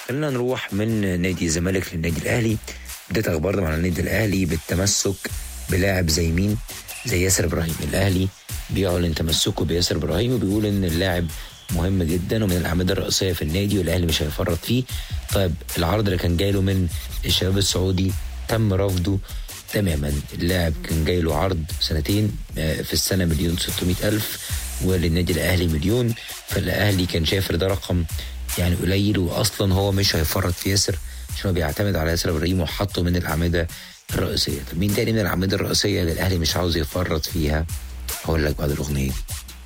خلينا نروح من نادي الزمالك للنادي الاهلي بدايه اخبارنا مع النادي الاهلي بالتمسك بلاعب زي مين زي ياسر ابراهيم الاهلي بيعلن تمسكه بياسر ابراهيم وبيقول ان اللاعب مهم جدا ومن الاعمده الرئيسيه في النادي والاهلي مش هيفرط فيه طيب العرض اللي كان جاي له من الشباب السعودي تم رفضه تماما اللاعب كان جاي له عرض سنتين آه، في السنه مليون 600 الف وللنادي الاهلي مليون فالاهلي كان شايف ده رقم يعني قليل واصلا هو مش هيفرط في ياسر عشان هو بيعتمد على ياسر ابراهيم وحطه من الاعمده الرئيسيه طب مين تاني من الاعمده الرئيسيه اللي الاهلي مش عاوز يفرط فيها هقول لك بعد الاغنيه دي